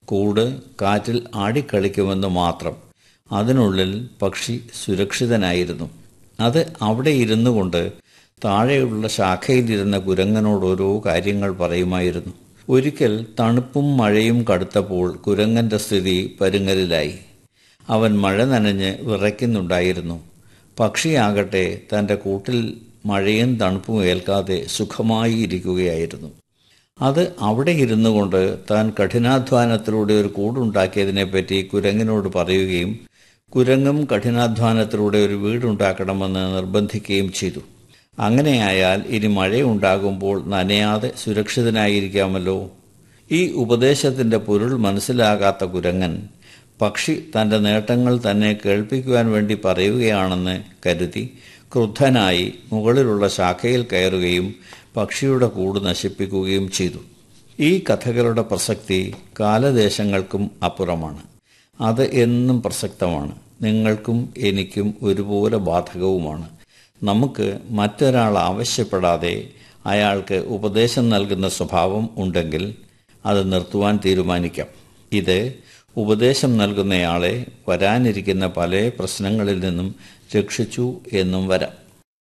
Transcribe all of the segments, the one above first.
കൂട് കാറ്റിൽ ആടിക്കളിക്കുമെന്ന് മാത്രം അതിനുള്ളിൽ പക്ഷി സുരക്ഷിതനായിരുന്നു അത് അവിടെ ഇരുന്നു കൊണ്ട് താഴെയുള്ള ശാഖയിലിരുന്ന കുരങ്ങനോട് ഓരോ കാര്യങ്ങൾ പറയുമായിരുന്നു ഒരിക്കൽ തണുപ്പും മഴയും കടുത്തപ്പോൾ കുരങ്ങന്റെ സ്ഥിതി പരുങ്ങലിലായി അവൻ മഴ നനഞ്ഞ് വിറയ്ക്കുന്നുണ്ടായിരുന്നു പക്ഷിയാകട്ടെ തൻ്റെ കൂട്ടിൽ മഴയും തണുപ്പും ഏൽക്കാതെ സുഖമായി ഇരിക്കുകയായിരുന്നു അത് അവിടെ ഇരുന്നു കൊണ്ട് താൻ കഠിനാധ്വാനത്തിലൂടെ ഒരു കൂടുണ്ടാക്കിയതിനെപ്പറ്റി കുരങ്ങിനോട് പറയുകയും കുരങ്ങും കഠിനാധ്വാനത്തിലൂടെ ഒരു വീടുണ്ടാക്കണമെന്ന് നിർബന്ധിക്കുകയും ചെയ്തു അങ്ങനെയായാൽ ഇനി മഴയുണ്ടാകുമ്പോൾ നനയാതെ സുരക്ഷിതനായിരിക്കാമല്ലോ ഈ ഉപദേശത്തിന്റെ പൊരുൾ മനസ്സിലാകാത്ത കുരങ്ങൻ പക്ഷി തന്റെ നേട്ടങ്ങൾ തന്നെ കേൾപ്പിക്കുവാൻ വേണ്ടി പറയുകയാണെന്ന് കരുതി ക്രുദ്ധനായി മുകളിലുള്ള ശാഖയിൽ കയറുകയും പക്ഷിയുടെ കൂട് നശിപ്പിക്കുകയും ചെയ്തു ഈ കഥകളുടെ പ്രസക്തി കാലദേശങ്ങൾക്കും അപ്പുറമാണ് അത് എന്നും പ്രസക്തമാണ് നിങ്ങൾക്കും എനിക്കും ഒരുപോലെ ബാധകവുമാണ് നമുക്ക് മറ്റൊരാൾ ആവശ്യപ്പെടാതെ അയാൾക്ക് ഉപദേശം നൽകുന്ന സ്വഭാവം ഉണ്ടെങ്കിൽ അത് നിർത്തുവാൻ തീരുമാനിക്കാം ഇത് ഉപദേശം നൽകുന്നയാളെ വരാനിരിക്കുന്ന പല പ്രശ്നങ്ങളിൽ നിന്നും രക്ഷിച്ചു എന്നും വരാം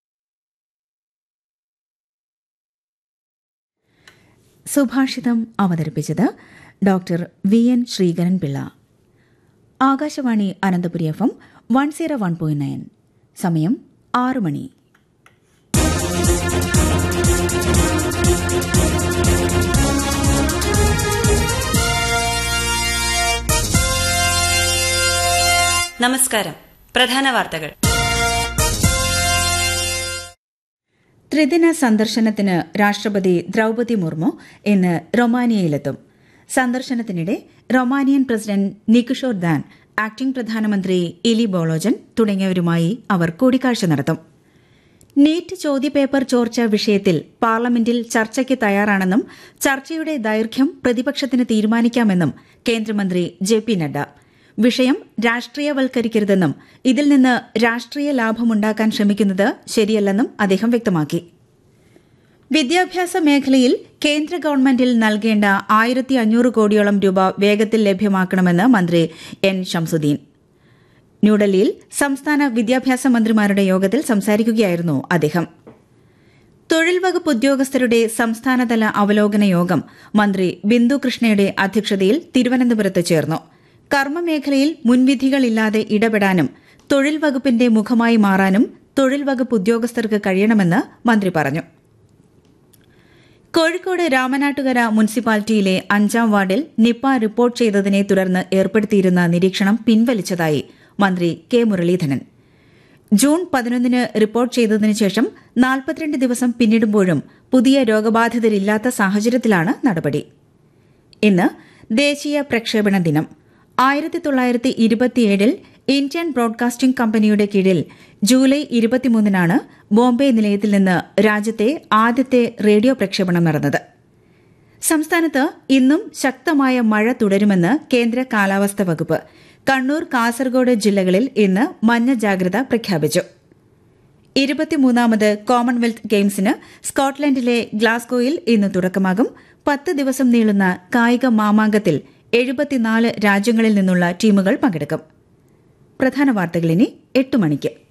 സുഭാഷിതം അവതരിപ്പിച്ചത് doctor V N Sreekaran Pillai Akashvani Ananthapuri F M one zero one point nine സമയം ആറ് മണി നമസ്കാരം പ്രധാന വാർത്തകൾ ത്രിദിന സന്ദർശനത്തിന് രാഷ്ട്രപതി ദ്രൌപതി മുർമു ഇന്ന് റൊമാനിയയിലെത്തും സന്ദർശനത്തിനിടെ Romanian president Nicusor Dan acting പ്രധാനമന്ത്രി ഇലി ബോളോജൻ തുടങ്ങിയവരുമായി അവർ കൂടിക്കാഴ്ച നടത്തും നീറ്റ് ചോദ്യപേപ്പർ ചോർച്ച വിഷയത്തിൽ പാർലമെന്റിൽ ചർച്ചയ്ക്ക് തയ്യാറാണെന്നും ചർച്ചയുടെ ദൈർഘ്യം പ്രതിപക്ഷത്തിന് തീരുമാനിക്കാമെന്നും കേന്ദ്രമന്ത്രി ജെ പി നഡ്ഡ വിഷയം രാഷ്ട്രീയവൽക്കരിക്കരുതെന്നും ഇതിൽ നിന്ന് രാഷ്ട്രീയ ലാഭമുണ്ടാക്കാൻ ശ്രമിക്കുന്നത് ശരിയല്ലെന്നും അദ്ദേഹം വ്യക്തമാക്കി വിദ്യാഭ്യാസ മേഖലയിൽ കേന്ദ്ര ഗവൺമെന്റിൽ നൽകേണ്ട ആയിരത്തി അഞ്ഞൂറ് കോടിയോളം രൂപ വേഗത്തിൽ ലഭ്യമാക്കണമെന്ന് മന്ത്രി എൻ ഷംസുദ്ദീൻ ന്യൂഡൽഹിയിൽ സംസ്ഥാന വിദ്യാഭ്യാസ മന്ത്രിമാരുടെ യോഗത്തിൽ സംസാരിക്കുകയായിരുന്നു അദ്ദേഹം തൊഴിൽ വകുപ്പ് ഉദ്യോഗസ്ഥരുടെ സംസ്ഥാനതല അവലോകന യോഗം മന്ത്രി ബിന്ദു കൃഷ്ണയുടെ അധ്യക്ഷതയിൽ തിരുവനന്തപുരത്ത് ചേർന്നു കർമ്മമേഖലയിൽ മുൻവിധികളില്ലാതെ ഇടപെടാനും തൊഴിൽ വകുപ്പിന്റെ മുഖമായി മാറാനും തൊഴിൽ വകുപ്പ് ഉദ്യോഗസ്ഥർക്ക് കഴിയണമെന്ന് മന്ത്രി പറഞ്ഞു കോഴിക്കോട് രാമനാട്ടുകര മുനിസിപ്പാലിറ്റിയിലെ അഞ്ചാം വാർഡിൽ നിപ്പ റിപ്പോർട്ട് ചെയ്തതിനെ തുടർന്ന് ഏർപ്പെടുത്തിയിരുന്ന നിരീക്ഷണം പിൻവലിച്ചതായി മന്ത്രി കെ മുരളീധരൻ ജൂൺ പതിനൊന്നിന് റിപ്പോർട്ട് ചെയ്തതിനു ശേഷം നാൽപ്പത്തിരണ്ട് ദിവസം പിന്നിടുമ്പോഴും പുതിയ രോഗബാധിതരില്ലാത്ത സാഹചര്യത്തിലാണ് നടപടി ഇന്ന് ദേശീയ പ്രക്ഷേപണ ദിനം ആയിരത്തി തൊള്ളായിരത്തി ഇരുപത്തിയേഴിൽ ഇന്ത്യൻ ബ്രോഡ്കാസ്റ്റിംഗ് കമ്പനിയുടെ കീഴിൽ ജൂലൈ ഇരുപത്തിമൂന്നിനാണ് ബോംബെ നിലയത്തിൽ നിന്ന് രാജ്യത്തെ ആദ്യത്തെ റേഡിയോ പ്രക്ഷേപണം നടന്നത് സംസ്ഥാനത്ത് ഇന്നും ശക്തമായ മഴ തുടരുമെന്ന് കേന്ദ്ര കാലാവസ്ഥാ വകുപ്പ് കണ്ണൂർ കാസർഗോഡ് ജില്ലകളിൽ ഇന്ന് മഞ്ഞ ജാഗ്രത പ്രഖ്യാപിച്ചു ഇരുപത്തിമൂന്നാമത് കോമൺവെൽത്ത് ഗെയിംസിന് സ്കോട്ട്ലൻഡിലെ ഗ്ലാസ്ഗോയിൽ ഇന്ന് തുടക്കമാകും പത്ത് ദിവസം നീളുന്ന കായിക മാമാങ്കത്തിൽ എഴുപത്തിനാല് രാജ്യങ്ങളിൽ നിന്നുള്ള ടീമുകൾ പങ്കെടുക്കും പ്രധാന വാർത്തകൾ ഇനി എട്ട് മണിക്ക്